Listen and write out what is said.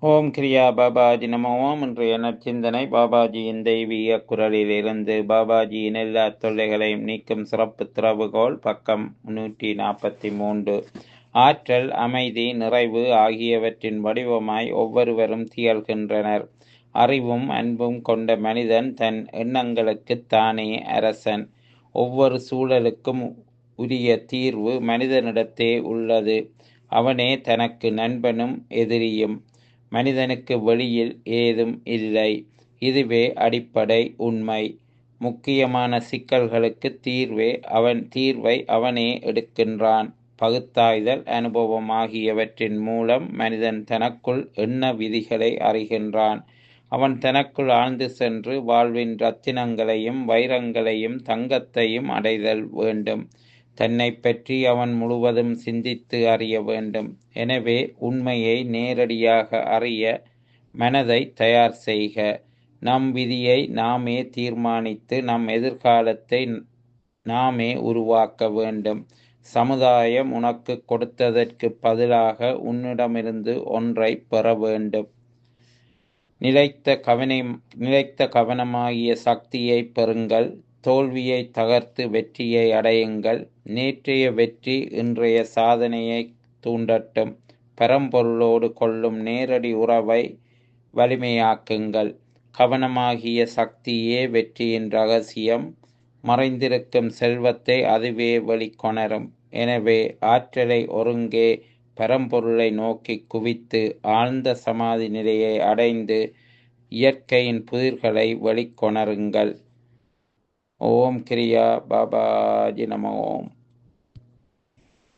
ஓம் கிரியா பாபாஜி நம ஓம் இன்றைய நற்சிந்தனை பாபாஜியின் தெய்வீக குரலிலிருந்து பாபாஜியின் எல்லா தொல்லைகளையும் நீக்கும் சிறப்பு திறவுகோல் பக்கம் நூற்றி நாற்பத்தி மூன்று ஆற்றல் அமைதி நிறைவு ஆகியவற்றின் வடிவமாய் ஒவ்வொருவரும் திகழ்கின்றனர் அறிவும் அன்பும் கொண்ட மனிதன் தன் எண்ணங்களுக்கு தானே அரசன் ஒவ்வொரு சூழலுக்கும் உரிய தீர்வு மனிதனிடத்தே உள்ளது அவனே தனக்கு நண்பனும் எதிரியும் மனிதனுக்கு வெளியில் ஏதும் இல்லை இதுவே அடிப்படை உண்மை முக்கியமான சிக்கல்களுக்கு தீர்வே அவன் தீர்வை அவனே எடுக்கின்றான் பகுத்தாய்தல் அனுபவம் ஆகியவற்றின் மூலம் மனிதன் தனக்குள் எண்ண விதிகளை அறிகின்றான் அவன் தனக்குள் ஆழ்ந்து சென்று வாழ்வின் ரத்தினங்களையும் வைரங்களையும் தங்கத்தையும் அடைதல் வேண்டும் தன்னை பற்றி அவன் முழுவதும் சிந்தித்து அறிய வேண்டும் எனவே உண்மையை நேரடியாக அறிய மனதை தயார் செய்க நம் விதியை நாமே தீர்மானித்து நம் எதிர்காலத்தை நாமே உருவாக்க வேண்டும் சமுதாயம் உனக்கு கொடுத்ததற்கு பதிலாக உன்னிடமிருந்து ஒன்றை பெற வேண்டும் நிலைத்த கவனை நிலைத்த கவனமாகிய சக்தியை பெறுங்கள் தோல்வியை தகர்த்து வெற்றியை அடையுங்கள் நேற்றைய வெற்றி இன்றைய சாதனையை தூண்டட்டும் பரம்பொருளோடு கொள்ளும் நேரடி உறவை வலிமையாக்குங்கள் கவனமாகிய சக்தியே வெற்றியின் ரகசியம் மறைந்திருக்கும் செல்வத்தை அதுவே வெளிக்கொணரும் எனவே ஆற்றலை ஒருங்கே பரம்பொருளை நோக்கி குவித்து ஆழ்ந்த சமாதி நிலையை அடைந்து இயற்கையின் புதிர்களை வெளிக்கொணருங்கள் ஓம் கிரியா பாபாஜி நம ஓம்